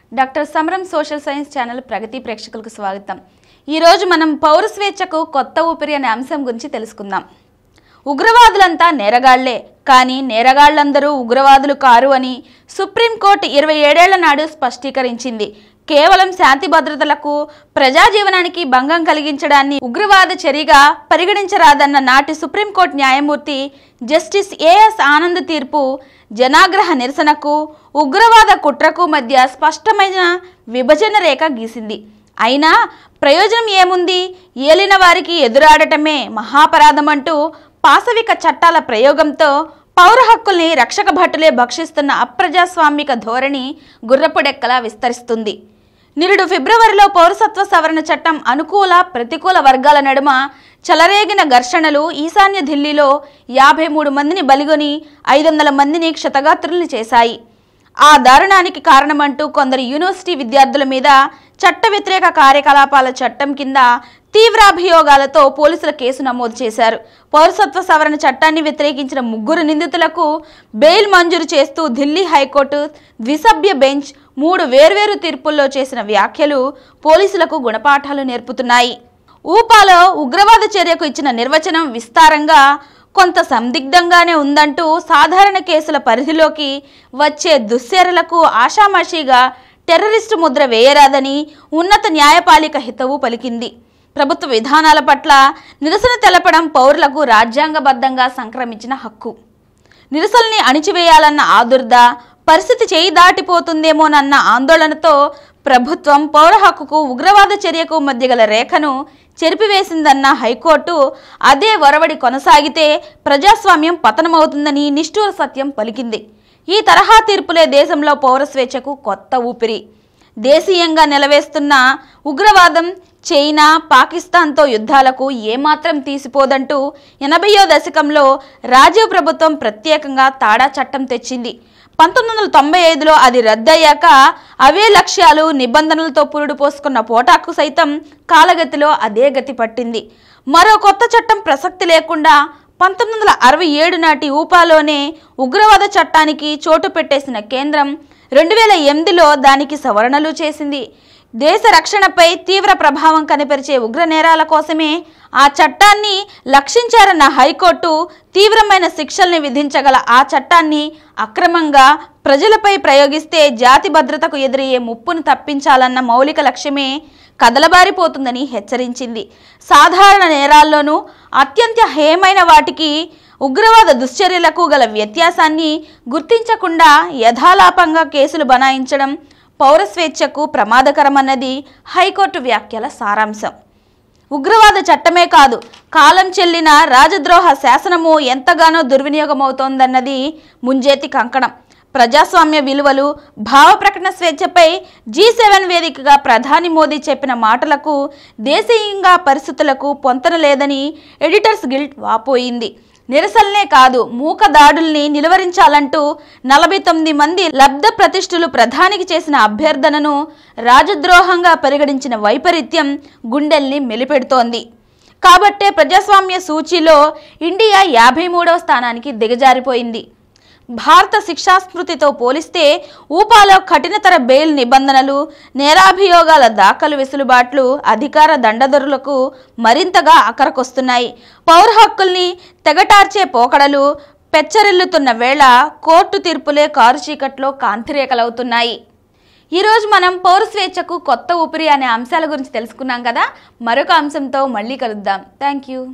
Doctor Samaram social science channel ప్రగతి ప్రేక్షకులకు స్వాగతం ఈరోజు మనం పౌర స్వేచ్ఛకు కొత్త ఊపిరి అనే అంశం గురించి తెలుసుకుందాం ఉగ్రవాదులంతా నేరగాళ్లే కానీ నేరగాళ్లందరూ ఉగ్రవాదులు కారు అని సుప్రీంకోర్టు ఇరవై ఏడేళ్ల నాడు స్పష్టీకరించింది కేవలం శాంతి భద్రతలకు ప్రజా జీవనానికి భంగం కలిగించడాన్ని ఉగ్రవాద చర్యగా పరిగణించరాదన్న నాటి సుప్రీంకోర్టు న్యాయమూర్తి జస్టిస్ ఏఎస్ ఆనంద్ తీర్పు జనాగ్రహ నిరసనకు ఉగ్రవాద కుట్రకు మధ్య స్పష్టమైన విభజన రేఖ గీసింది అయినా ప్రయోజనం ఏముంది ఏలిన వారికి ఎదురాడటమే మహాపరాధమంటూ పాశవిక చట్టాల ప్రయోగంతో పౌర హక్కుల్ని రక్షక భటులే భక్షిస్తున్న అప్రజాస్వామిక ధోరణి గుర్రపుడెక్కలా విస్తరిస్తుంది నిరుడు ఫిబ్రవరిలో పౌరసత్వ సవరణ చట్టం అనుకూల ప్రతికూల వర్గాల నడుమ చెలరేగిన ఘర్షణలు ఈశాన్య ఢిల్లీలో యాభై మూడు మందిని బలిగొని ఐదు వందల మందిని క్షతగాత్రుల్ని చేశాయి ఆ దారుణానికి కారణమంటూ కొందరు యూనివర్సిటీ విద్యార్థుల మీద చట్ట వ్యతిరేక కార్యకలాపాల చట్టం కింద తీవ్రాభియోగాలతో పోలీసుల కేసు నమోదు చేశారు పౌరసత్వ సవరణ చట్టాన్ని వ్యతిరేకించిన ముగ్గురు నిందితులకు బెయిల్ మంజూరు చేస్తూ ఢిల్లీ హైకోర్టు ద్విసభ్య బెంచ్ మూడు వేర్వేరు తీర్పుల్లో చేసిన వ్యాఖ్యలు పోలీసులకు గుణపాఠాలు నేర్పుతున్నాయి ఊపాలో ఉగ్రవాద చర్యకు ఇచ్చిన నిర్వచనం విస్తారంగా కొంత సందిగ్ధంగానే ఉందంటూ సాధారణ కేసుల పరిధిలోకి వచ్చే దుశ్చర్యలకు ఆషామాషీగా టెర్రరిస్టు ముద్ర వేయరాదని ఉన్నత న్యాయపాలిక హితవు పలికింది ప్రభుత్వ విధానాల పట్ల నిరసన తెలపడం పౌరులకు రాజ్యాంగబద్ధంగా సంక్రమించిన హక్కు నిరసనల్ని అణిచివేయాలన్న ఆదుర్ద పరిస్థితి చేయి దాటిపోతుందేమోనన్న ఆందోళనతో ప్రభుత్వం పౌర హక్కుకు ఉగ్రవాద చర్యకు మధ్య గల రేఖను చెరిపివేసిందన్న హైకోర్టు అదే వరవడి కొనసాగితే ప్రజాస్వామ్యం పతనమవుతుందని నిష్ఠూర సత్యం పలికింది ఈ తరహా తీర్పులే దేశంలో పౌర స్వేచ్ఛకు కొత్త ఊపిరి దేశీయంగా నిలవేస్తున్న ఉగ్రవాదం చైనా పాకిస్తాన్తో యుద్ధాలకు ఏమాత్రం తీసిపోదంటూ ఎనభయో దశకంలో రాజీవ్ ప్రభుత్వం ప్రత్యేకంగా తాడా చట్టం తెచ్చింది పంతొమ్మిది వందల తొంభై ఐదులో అది రద్దయ్యాక అవే లక్ష్యాలు నిబంధనలతో పురుడు పోసుకున్న పోటాకు సైతం కాలగతిలో అదే గతి పట్టింది మరో కొత్త చట్టం ప్రసక్తి లేకుండా పంతొమ్మిది వందల అరవై ఏడు నాటి ఊపాలోనే ఉగ్రవాద చట్టానికి చోటు పెట్టేసిన కేంద్రం రెండు వేల ఎనిమిదిలో దానికి సవరణలు చేసింది దేశ రక్షణపై తీవ్ర ప్రభావం కనిపరిచే ఉగ్ర నేరాల కోసమే ఆ చట్టాన్ని లక్షించారన్న హైకోర్టు తీవ్రమైన శిక్షల్ని విధించగల ఆ చట్టాన్ని అక్రమంగా ప్రజలపై ప్రయోగిస్తే జాతి భద్రతకు ఎదురయ్యే ముప్పును తప్పించాలన్న మౌలిక లక్ష్యమే కదలబారిపోతుందని హెచ్చరించింది సాధారణ నేరాల్లోనూ అత్యంత హేమైన వాటికి ఉగ్రవాద దుశ్చర్యలకు గల వ్యత్యాసాన్ని గుర్తించకుండా యథాలాపంగా కేసులు బనాయించడం పౌర స్వేచ్ఛకు ప్రమాదకరమన్నది హైకోర్టు వ్యాఖ్యల సారాంశం ఉగ్రవాద చట్టమే కాదు కాలం చెల్లిన రాజద్రోహ శాసనము ఎంతగానో దుర్వినియోగమవుతోందన్నది ముంజేతి కంకణం ప్రజాస్వామ్య విలువలు భావ ప్రకటన స్వేచ్ఛపై జీ సెవెన్ వేదికగా ప్రధాని మోదీ చెప్పిన మాటలకు దేశీయంగా పరిస్థితులకు పొంతన లేదని ఎడిటర్స్ గిల్డ్ వాపోయింది నిరసనలే కాదు మూక దాడుల్ని నిలువరించాలంటూ నలభై తొమ్మిది మంది లబ్ధ ప్రతిష్ఠులు ప్రధానికి చేసిన అభ్యర్థనను రాజద్రోహంగా పరిగణించిన వైపరీత్యం గుండెల్ని మెలిపెడుతోంది కాబట్టే ప్రజాస్వామ్య సూచీలో ఇండియా యాభై మూడవ స్థానానికి దిగజారిపోయింది భారత శిక్షాస్మృతితో పోలిస్తే ఊపాలో కఠినతర బెయిల్ నిబంధనలు నేరాభియోగాల దాఖలు వెసులుబాట్లు అధికార దండధరులకు మరింతగా అకరకొస్తున్నాయి పౌర హక్కుల్ని తెగటార్చే పోకడలు పెచ్చరిల్లుతున్న వేళ కోర్టు తీర్పులే కారు చీకట్లో కాంతిరేకలవుతున్నాయి ఈరోజు మనం పౌర స్వేచ్ఛకు కొత్త ఊపిరి అనే అంశాల గురించి తెలుసుకున్నాం కదా మరొక అంశంతో మళ్ళీ కలుద్దాం థ్యాంక్ యూ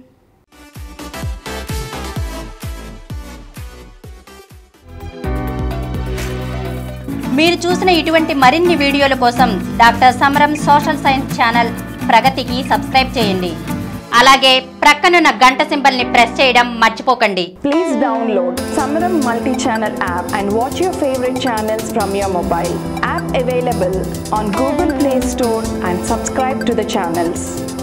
మీరు చూసిన ఇటువంటి మరిన్ని వీడియోల కోసం doctor Samaram social science channel ప్రగతికి సబ్స్క్రైబ్ చేయండి అలాగే ప్రక్కనున్న గంట సింబల్ని ప్రెస్ చేయడం మర్చిపోకండి Please download Samaram multi-channel app and watch your favorite channels from your mobile. App available on Google Play Store and subscribe to the channels.